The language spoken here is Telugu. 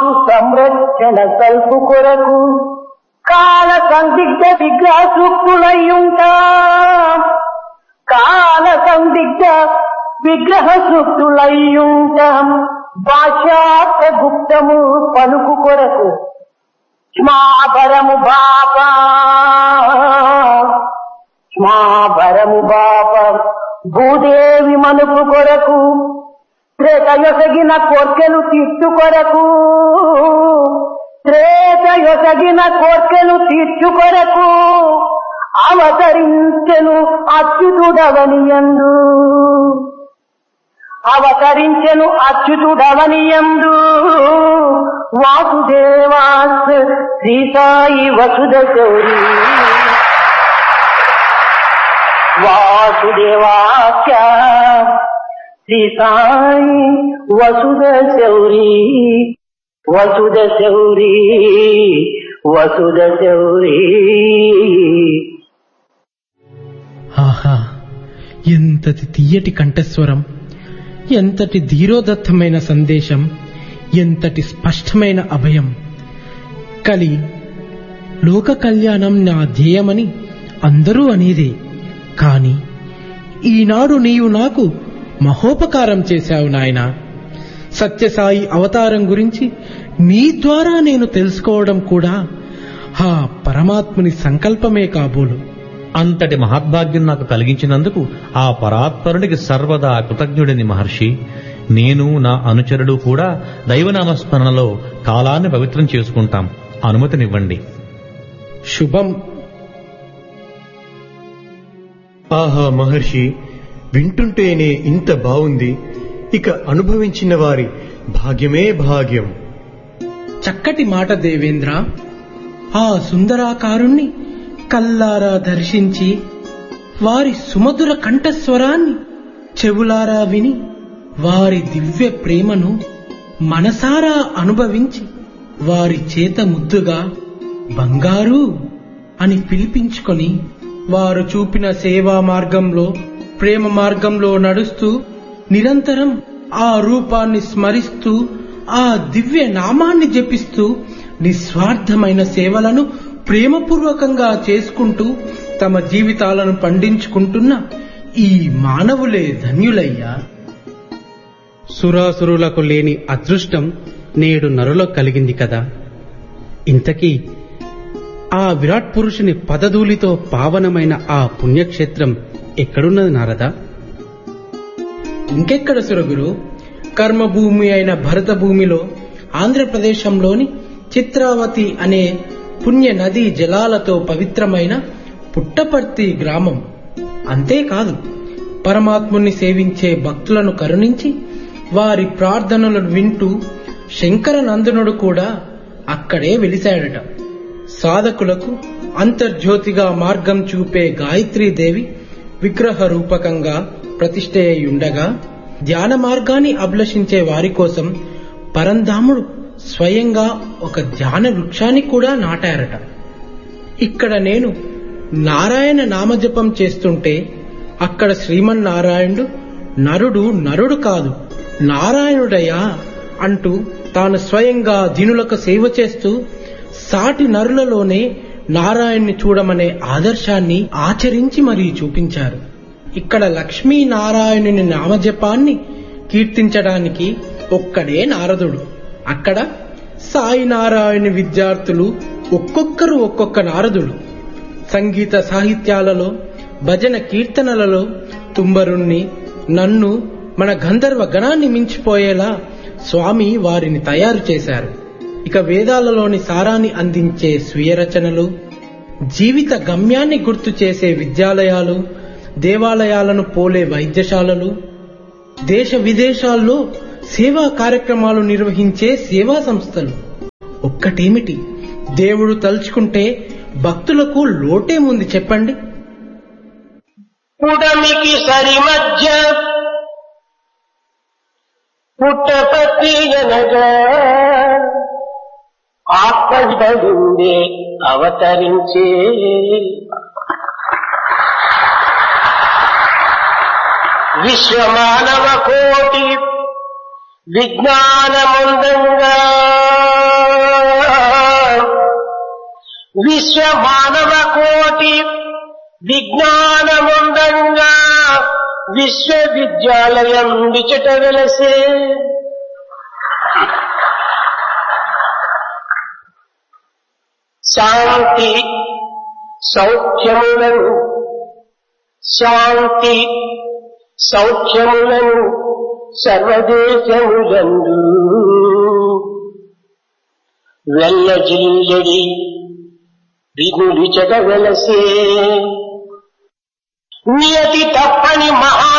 మాతృ సంరక్షణ కల్పు కొరకు కాల సందిగ్ధ విగ్రహ సూక్తులయ్యుంటా కాల సందిగ్ధ విగ్రహ సూక్తులయ్యుంటాం భాషార్థ గుప్తము పలుకు కొరకు స్మాభరము బాపా స్మాభరము బాప భూదేవి మనుపు కొరకు త్రేతయొసగిన కోర్కెలు తీర్చు కొరకు త్రేతయొసగిన కోర్కెలు తీర్చు కొరకు అవతరించెను అచ్యుతుడవనియందు అవతరించెను అచ్యుతుడవనియందు వాసుదేవాస్ శ్రీ సాయి వసుద శౌరి వాసుదేవాస్య శ్రీ సాయి వసుద శౌరి వసుద శౌరి వసుద శౌరి ఆహా ఎంతటి తీయటి కంఠస్వరం ఎంతటి ధీరోదత్తమైన సందేశం ఎంతటి స్పష్టమైన అభయం కలి లోక కళ్యాణం నా ధ్యేయమని అందరూ అనేదే కాని ఈనాడు నీవు నాకు మహోపకారం చేశావు నాయనా సత్యసాయి అవతారం గురించి నీ ద్వారా నేను తెలుసుకోవడం కూడా ఆ పరమాత్ముని సంకల్పమే కాబోలు అంతటి మహద్భాగ్యం నాకు కలిగించినందుకు ఆ పరాత్పరునికి సర్వదా కృతజ్ఞుడిని మహర్షి నేను నా అనుచరుడు కూడా దైవనామస్మరణలో కాలాన్ని పవిత్రం చేసుకుంటాం అనుమతినివ్వండి శుభం ఆహా మహర్షి వింటుంటేనే ఇంత బావుంది ఇక అనుభవించిన వారి భాగ్యమే భాగ్యం చక్కటి మాట దేవేంద్ర ఆ సుందరాకారుణ్ణి కల్లారా దర్శించి వారి సుమధుర కంఠస్వరాన్ని చెవులారా విని వారి దివ్య ప్రేమను మనసారా అనుభవించి వారి చేత ముద్దుగా బంగారు అని పిలిపించుకొని వారు చూపిన సేవా మార్గంలో ప్రేమ మార్గంలో నడుస్తూ నిరంతరం ఆ రూపాన్ని స్మరిస్తూ ఆ దివ్య నామాన్ని జపిస్తూ నిస్వార్థమైన సేవలను ప్రేమపూర్వకంగా చేసుకుంటూ తమ జీవితాలను పండించుకుంటున్న ఈ మానవులే ధన్యులయ్యా సురాసురులకు లేని అదృష్టం నేడు నరులకు కలిగింది కదా ఇంతకీ ఆ విరాట్ పురుషుని పదధూలితో పావనమైన ఆ పుణ్యక్షేత్రం ఎక్కడున్నది నారదా ఇంకెక్కడ సురగురు కర్మభూమి అయిన భరత భూమిలో ఆంధ్రప్రదేశంలోని చిత్రావతి అనే పుణ్య నదీ జలాలతో పవిత్రమైన పుట్టపర్తి గ్రామం అంతేకాదు పరమాత్ముని సేవించే భక్తులను కరుణించి వారి ప్రార్థనలను వింటూ శంకర నందనుడు కూడా అక్కడే వెలిశాడట సాధకులకు అంతర్జ్యోతిగా మార్గం చూపే గాయత్రీదేవి విగ్రహ రూపకంగా ప్రతిష్ఠ అయి ఉండగా ధ్యాన మార్గాన్ని అభిలషించే వారి కోసం పరంధాముడు స్వయంగా ఒక ధ్యాన వృక్షాన్ని కూడా నాటారట ఇక్కడ నేను నారాయణ నామజపం చేస్తుంటే అక్కడ శ్రీమన్నారాయణుడు నరుడు నరుడు కాదు నారాయణుడయ్యా అంటూ తాను స్వయంగా దీనులకు సేవ చేస్తూ సాటి నరులలోనే నారాయణ్ణి చూడమనే ఆదర్శాన్ని ఆచరించి మరీ చూపించారు ఇక్కడ లక్ష్మీ నారాయణుని నామజపాన్ని కీర్తించడానికి ఒక్కడే నారదుడు అక్కడ సాయి నారాయణ విద్యార్థులు ఒక్కొక్కరు ఒక్కొక్క నారదుడు సంగీత సాహిత్యాలలో భజన కీర్తనలలో తుంబరుణ్ణి నన్ను మన గంధర్వ గణాన్ని మించిపోయేలా స్వామి వారిని తయారు చేశారు ఇక వేదాలలోని సారాన్ని అందించే స్వీయ రచనలు జీవిత గమ్యాన్ని గుర్తు చేసే విద్యాలయాలు దేవాలయాలను పోలే వైద్యశాలలు దేశ విదేశాల్లో సేవా కార్యక్రమాలు నిర్వహించే సేవా సంస్థలు ఒక్కటేమిటి దేవుడు తలుచుకుంటే భక్తులకు లోటేముంది చెప్పండి పుడమికి సరి మధ్య పుట్టపతి అనగా ఆత్మజుండే అవతరించే విశ్వమానవ కోటి విజ్ఞానముందంగా విశ్వ మానవ కోటి విజ్ఞానముందంగా విశ్వవిద్యాలయం విచట వెలసే శాంతి సౌఖ్యములను శాంతి సౌఖ్యములను సర్వదేశములందు వెల్లజిల్లడి విగులి వెలసే నియతి తప్పని మహా